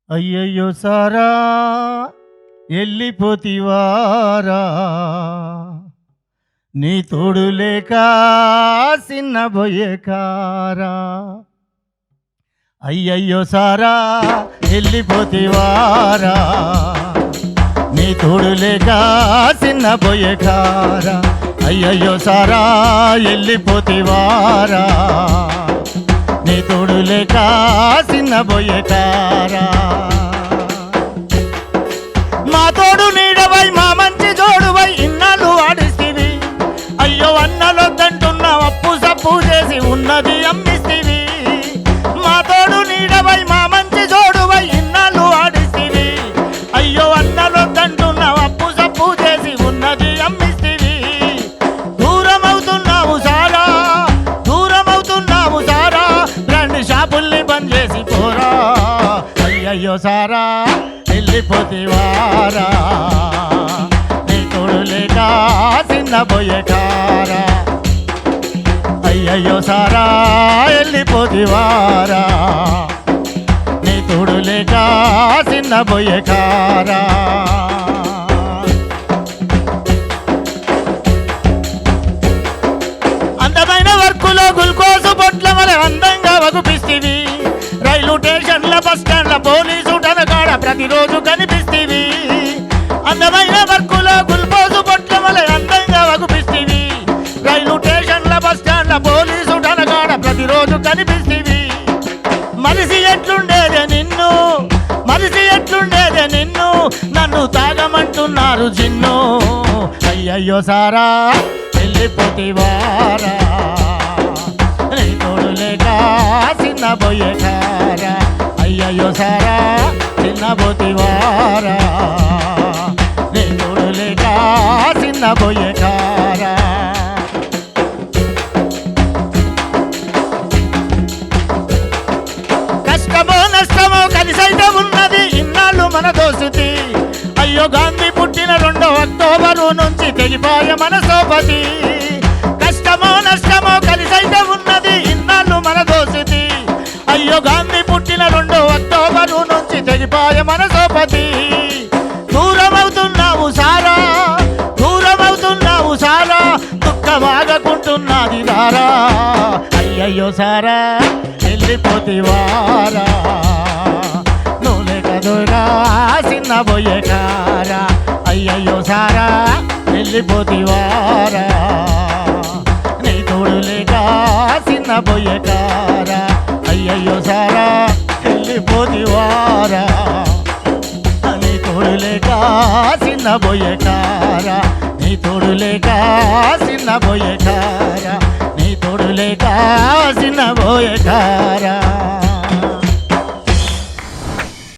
అయ్యయ్యో సారా ఎల్లిపోతివారా నీ తోడు లేక సిన్నబోయే కారా అయ్యయ్యో సారా ఎల్లిపోతివారా నీ తోడు లేక సిన్నబోయే కారా అయ్యయ్యో సారా ఎల్లిపోతివారా నీ తోడు లేక సిన్నబోయే కారా మా తోడు నీడవై మా మంచి జోడువై ఇన్నాళ్ళు ఆడిస్తివి అయ్యో అన్నలొద్దంటున్న అప్పు సప్పు చేసి ఉన్నది అమ్మిస్తివి మా తోడు నీడవై మా మంచి జోడువై ఇన్నాళ్ళు ఆడిస్తివి అయ్యో అన్నలొద్దంటున్న అప్పు సప్పు చేసి ఉన్నది అమ్మిస్తివి దూరం అవుతున్నావు సారా దూరం అవుతున్నావు సారా రెండు షాపుల్ని బంద్ చేసి పోరా అయ్యయ్యో సారా వెళ్ళిపోతేవారా నీ తోడు లేక చిన్నబోయే కారా అయ్యయ్యో సారా వెళ్ళిపోతేవారా నీ తోడు లేక చిన్నబోయే కారా అందమైన వర్కులో గుల్కోసు బొట్ల వలె అందంగా వగుపిస్తివి రైలు స్టేషన్ల బస్ స్టాండ్ల పోలీసు టనకాడ ప్రతిరోజు కనిపిస్తివి అందమైన వర్కులో గుల్కోసు బొట్ల వలె అందంగా వగుపిస్తివి రైలు స్టేషన్ల బస్ స్టాండ్ల పోలీసు టనకాడ ప్రతిరోజు కనిపిస్తివి మనిషి ఎట్లుండేదే నిన్ను మనిషి ఎట్లుండేదే నిన్ను నన్ను తాగమంటున్నారు చిన్ను అయ్యయ్యో సారా వెళ్ళిపోతేవారా నీ తోడు లేక చిన్న బొయ్యే కారా అయ్యయ్యో సారా చిన్న పోతివారా నీ తోడు లేక చిన్న బొయ్యే కారా కష్టమో నష్టమో కలిసైతే ఉన్నది ఇన్నాళ్ళు మన దోసుతి అయ్యో గాంధీ పుట్టిన రెండో అక్టోబరు నుంచి తెగిపోయే మన సోపతి కష్టమో నష్టమో కలిసైతే ఉన్నది ఇన్నాళ్ళు మన దోసుతి అయ్యో గాంధీ పుట్టిన రెండో అక్టోబరు నుంచి తెగిపోయే మన సోపతి దూరం అవుతున్నావు సారా దూరం అవుతున్నావు సారా దుఃఖమాగకుంటున్నది దారా అయ్యయ్యో సారా వెళ్ళిపోతేవారా నువ్వు లేక దూరా చిన్న బొయ్యే కారా అయ్యయ్యో సారా వెళ్ళిపోతేవారా నీ తోడు లేక చిన్న బొయ్యే కారా అయ్యయ్యో సారా వెళ్ళిపోతేవారా నీ తోడు లేక చిన్న బొయ్యే కారా నీ తోడు లేక చిన్న బొయ్యే కారా నీ తోడు లేక చిన్న బోయే కారా